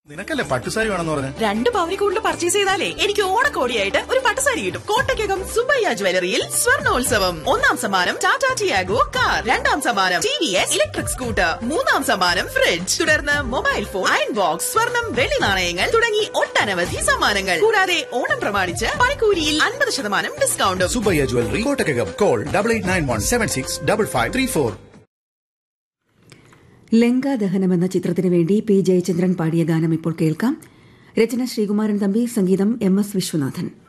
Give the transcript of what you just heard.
നിനക്കല്ലേ പട്ടുസാരി വേണമെന്ന് പറഞ്ഞു രണ്ട് പവനി കൂടുതൽ പർച്ചേസ് ചെയ്താലേ എനിക്ക് ഓണക്കോടിയായിട്ട് ഒരു പട്ടുസാരി കിട്ടും കോട്ടയ്ക്കകം സുബയ്യ ജ്വല്ലറിയിൽ സ്വർണോത്സവം ഒന്നാം സമ്മാനം ടാറ്റ ടിയാഗോ കാർ രണ്ടാം സമ്മാനം T V S electric scooter മൂന്നാം സമ്മാനം ഫ്രിഡ്ജ് തുടർന്ന് മൊബൈൽ ഫോൺ അയൺ ബോക്സ് സ്വർണം വെള്ളി നാണയങ്ങൾ തുടങ്ങി ഒട്ടനവധി സമ്മാനങ്ങൾ കൂടാതെ ഓണം പ്രമാണിച്ച് പണിക്കൂലിയിൽ അൻപത് ശതമാനം ഡിസ്കൗണ്ടും Subbaiah jewellery Kottakkakam call double eight nine one seven six double five three four Lankadahanam എന്ന ചിത്രത്തിനു വേണ്ടി പി ജയചന്ദ്രൻ പാടിയ ഗാനം ഇപ്പോൾ കേൾക്കാം രചന ശ്രീകുമാരൻ തമ്പി സംഗീതം എം എസ് വിശ്വനാഥൻ